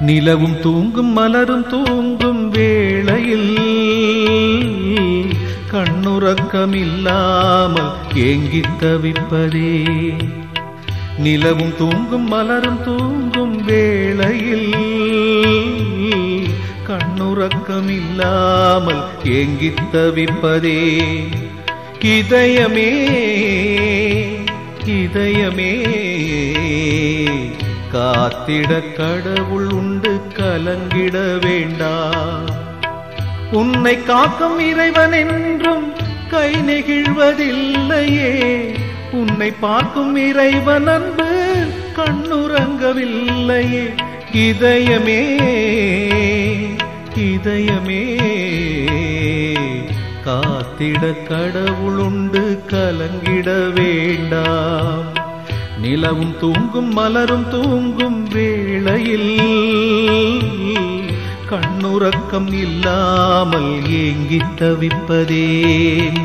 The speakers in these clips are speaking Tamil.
நிலவும் தூங்கும் மலரும் தூங்கும் வேளையில் கண்ணுறக்கமில்லாமல் ஏங்கித் தவிப்பதே நிலவும் தூங்கும் மலரும் தூங்கும் வேளையில் கண்ணுறக்கமில்லாமல் ஏங்கித் தவிப்பதே இதயமே இதயமே காத்திட கடவுள் உண்டு கலங்கிட வேண்டாம் உன்னை காக்கும் இறைவன் என்றும் கை நெகிழ்வதில்லையே உன்னை பார்க்கும் இறைவன் அன்பு கண்ணுறங்கவில்லையே இதயமே இதயமே காத்திட கடவுளுண்டு கலங்கிட வேண்டாம் நிலவும் தூங்கும் மலரும் தூங்கும் வேளையில் கண்ணுறக்கம் இல்லாமல் ஏங்கித் தவிப்பதேன்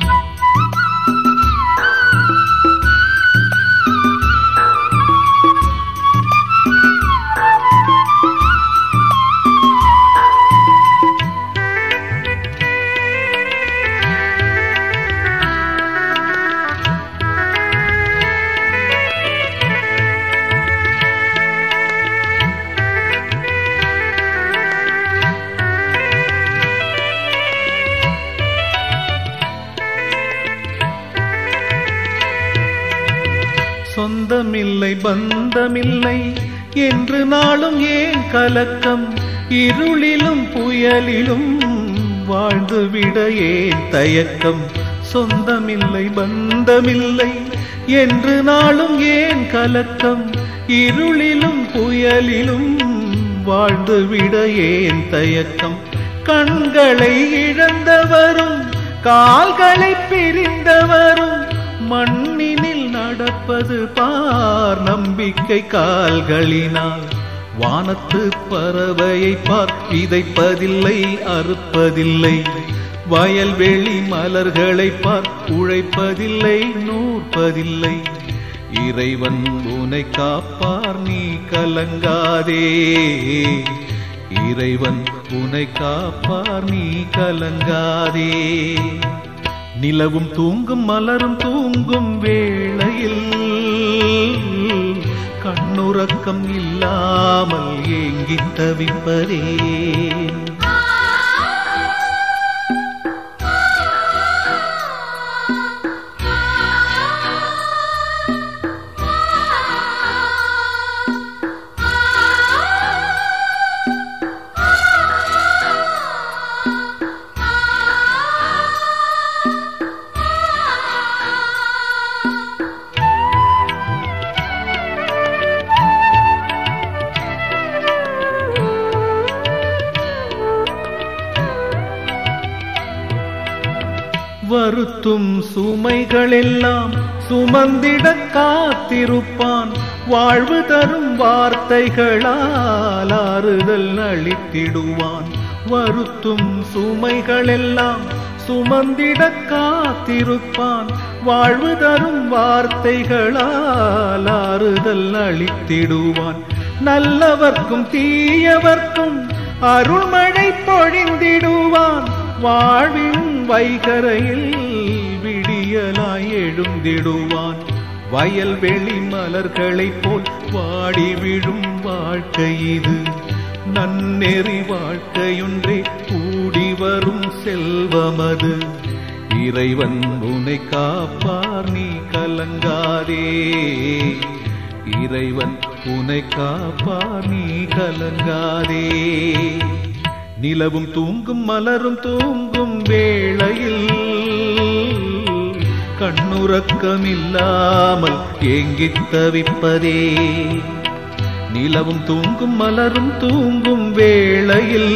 சொந்தமில்லை பந்தமில்லை என்று நாளும் ஏன் கலக்கம் இருளிலும் புயலிலும் வாழ்ந்துவிட ஏன் தயக்கம் சொந்தமில்லை பந்தமில்லை என்று நாளும் ஏன் கலக்கம் இருளிலும் புயலிலும் வாழ்ந்துவிட ஏன் தயக்கம் கண்களை இழந்தவரும் கால்களை பிரிந்தவரும் மண்ணினில் நடப்பது பார் நம்பிக்கை கால்களினால் வானத்து பறவையை பார் விதைப்பதில்லை அறுப்பதில்லை வயல்வெளி மலர்களை பார் உழைப்பதில்லை நூற்பதில்லை இறைவன் உனை காப்பார் நீ கலங்காதே இறைவன் உனை காப்பார் நீ கலங்காதே நிலவும் தூங்கும் மலரும் தூங்கும் வேளையில் கண்ணுறக்கம் இல்லாமல் ஏங்கித் தவிப்பதே வருத்தும் சுமைகளெல்லாம் சுமந்திட காத்திருப்பான் வாழ்வு தரும் வார்த்தைகளால் ஆறுதல் அளித்திடுவான் வருத்தும் சுமைகளெல்லாம் சுமந்திட காத்திருப்பான் வாழ்வு தரும் வார்த்தைகளால் ஆறுதல் அளித்திடுவான் நல்லவர்க்கும் தீயவர்க்கும் அருள்மழை பொழிந்திடுவான் வாழ்வின் வைகரையில் விடியலாய் எழுந்திடுவான் வயல்வெளி மலர்களைப் போல் வாடி விழும் வாழ்க்கை இது நன்னெறி வாழ்க்கையொன்றே கூடி வரும் செல்வமது இறைவன் உன்னை காப்பார் நீ கலங்காதே இறைவன் உன்னை காப்பார் நீ கலங்காதே நிலவும் தூங்கும் மலரும் தூங்கும் வேளையில் கண்ணுறக்கமில்லாமல் ஏங்கித் தவிப்பதே நிலவும் தூங்கும் மலரும் தூங்கும் வேளையில்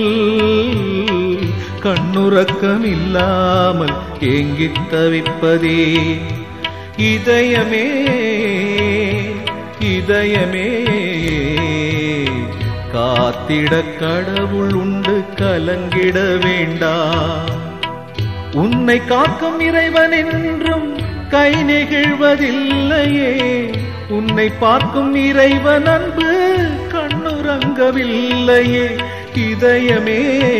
கண்ணுறக்கமில்லாமல் ஏங்கித் தவிப்பதே இதயமே இதயமே காத்திட கடவுள் உண்டு கலங்கிட வேண்டாம் உன்னை காக்கும் இறைவன் என்றும் கை நெகிழ்வதில்லையே உன்னை பார்க்கும் இறைவன் அன்பு கண்ணுற கலங்கவில்லையே இதயமே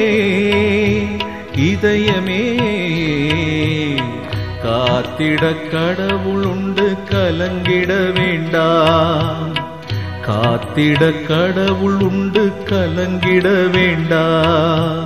இதயமே காத்திட கடவுளுண்டு கலங்கிட வேண்டாம் காத்திட கடவுள் உண்டு கலங்கிட வேண்டாம்